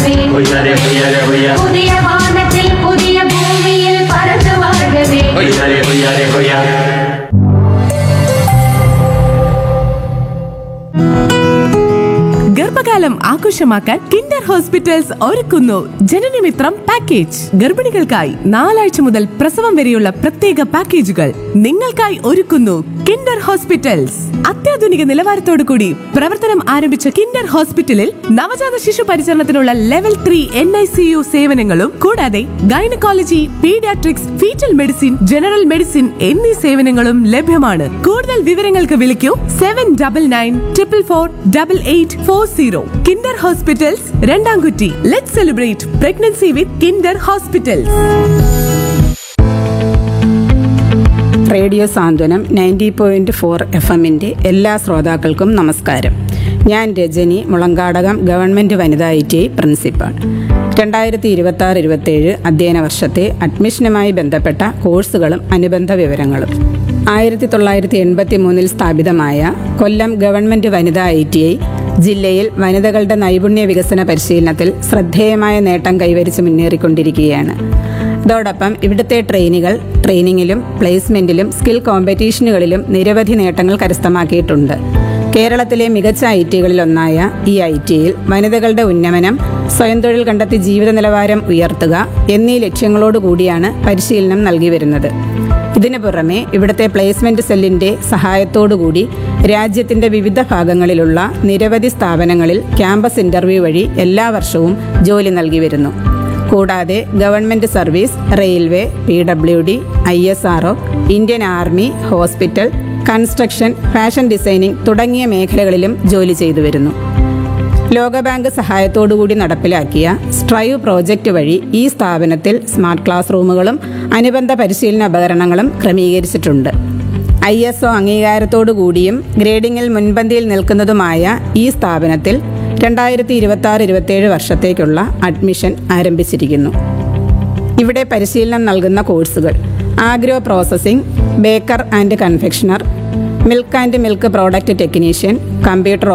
வாழ்கவே பொய்யாரே பொய்யாரே பொய்யா புதிய வானத்தில் புதிய பூமியில் பறந்து வாழ்கவே பொய்யாரே பொய்யாரே பொய்யா ഗർഭകാലം ആഘോഷമാക്കാൻ കിൻഡർ ഹോസ്പിറ്റൽസ് ഒരുക്കുന്നു ജനനമിത്രം പാക്കേജ് ഗർഭിണികൾക്കായി നാലാഴ്ച മുതൽ പ്രസവം വരെയുള്ള പ്രത്യേക പാക്കേജുകൾ നിങ്ങൾക്കായി ഒരുക്കുന്നു കിൻഡർ ഹോസ്പിറ്റൽസ് അത്യാധുനിക നിലവാരത്തോടു കൂടി പ്രവർത്തനം ആരംഭിച്ച കിൻഡർ ഹോസ്പിറ്റലിൽ നവജാത ശിശു പരിചരണത്തിനുള്ള level three N I C U സേവനങ്ങളും കൂടാതെ gynaecology paediatrics foetal medicine general medicine എന്നീ സേവനങ്ങളും ലഭ്യമാണ് കൂടുതൽ വിവരങ്ങൾക്ക് വിളിക്കൂ seven double nine triple four double eight four zero Kinder hospitals Randamkutty let celebrate pregnancy with Kinder hospitals radio Santhwanam ninety point four F എമ്മിൻ്റെ എല്ലാ ശ്രോതാക്കൾക്കും നമസ്കാരം ഞാൻ രജനി മുളങ്കാടകം ഗവൺമെൻറ് വനിതാ ഐ ടി ഐ പ്രിൻസിപ്പാൾ രണ്ടായിരത്തി ഇരുപത്തി ആറ് ഇരുപത്തേഴ് അധ്യയന വർഷത്തെ അഡ്മിഷനുമായി ബന്ധപ്പെട്ട കോഴ്സുകളും അനുബന്ധ വിവരങ്ങളും ആയിരത്തി തൊള്ളായിരത്തി എൺപത്തി മൂന്നിൽ സ്ഥാപിതമായ കൊല്ലം ഗവൺമെൻറ് വനിതാ ഐ ടി ഐ ജില്ലയിൽ വനിതകളുടെ നൈപുണ്യ വികസന പരിശീലനത്തിൽ ശ്രദ്ധേയമായ നേട്ടം കൈവരിച്ച് മുന്നേറിക്കൊണ്ടിരിക്കുകയാണ് അതോടൊപ്പം ഇവിടുത്തെ ട്രെയിനികൾ ട്രെയിനിങ്ങിലും പ്ലേസ്മെന്റിലും സ്കിൽ കോമ്പറ്റീഷനുകളിലും നിരവധി നേട്ടങ്ങൾ കരസ്ഥമാക്കിയിട്ടുണ്ട് കേരളത്തിലെ മികച്ച ഐ ടികളിലൊന്നായ ഈ ഐ ടിയിൽ വനിതകളുടെ ഉന്നമനം സ്വയം തൊഴിൽ കണ്ടെത്തി ജീവിത നിലവാരം ഉയർത്തുക എന്നീ ലക്ഷ്യങ്ങളോടു കൂടിയാണ് പരിശീലനം നൽകി വരുന്നത് ഇതിനു പുറമെ ഇവിടുത്തെ പ്ലേസ്മെന്റ് സെല്ലിന്റെ സഹായത്തോടുകൂടി രാജ്യത്തിന്റെ വിവിധ ഭാഗങ്ങളിലുള്ള നിരവധി സ്ഥാപനങ്ങളിൽ ക്യാമ്പസ് ഇന്റർവ്യൂ വഴി എല്ലാ വർഷവും ജോലി നൽകി വരുന്നു കൂടാതെ government service railway P W D I S R Indian army hospital construction fashion designing തുടങ്ങിയ മേഖലകളിലും ജോലി ചെയ്തു വരുന്നു ലോകബാങ്ക് സഹായത്തോടുകൂടി നടപ്പിലാക്കിയ സ്ട്രൈവ് പ്രോജക്റ്റ് വഴി ഈ സ്ഥാപനത്തിൽ സ്മാർട്ട് ക്ലാസ് റൂമുകളും അനുബന്ധ പരിശീലന ഉപകരണങ്ങളും ക്രമീകരിച്ചിട്ടുണ്ട് ഐ എസ് ഒ അംഗീകാരത്തോടു കൂടിയും ഗ്രേഡിംഗിൽ മുൻപന്തിയിൽ നിൽക്കുന്നതുമായ ഈ സ്ഥാപനത്തിൽ രണ്ടായിരത്തി ഇരുപത്തി ആറ് ഇരുപത്തേഴ് വർഷത്തേക്കുള്ള അഡ്മിഷൻ ആരംഭിച്ചിരിക്കുന്നു ഇവിടെ പരിശീലനം നൽകുന്ന കോഴ്സുകൾ agro processing baker and confectioner milk and milk product technician computer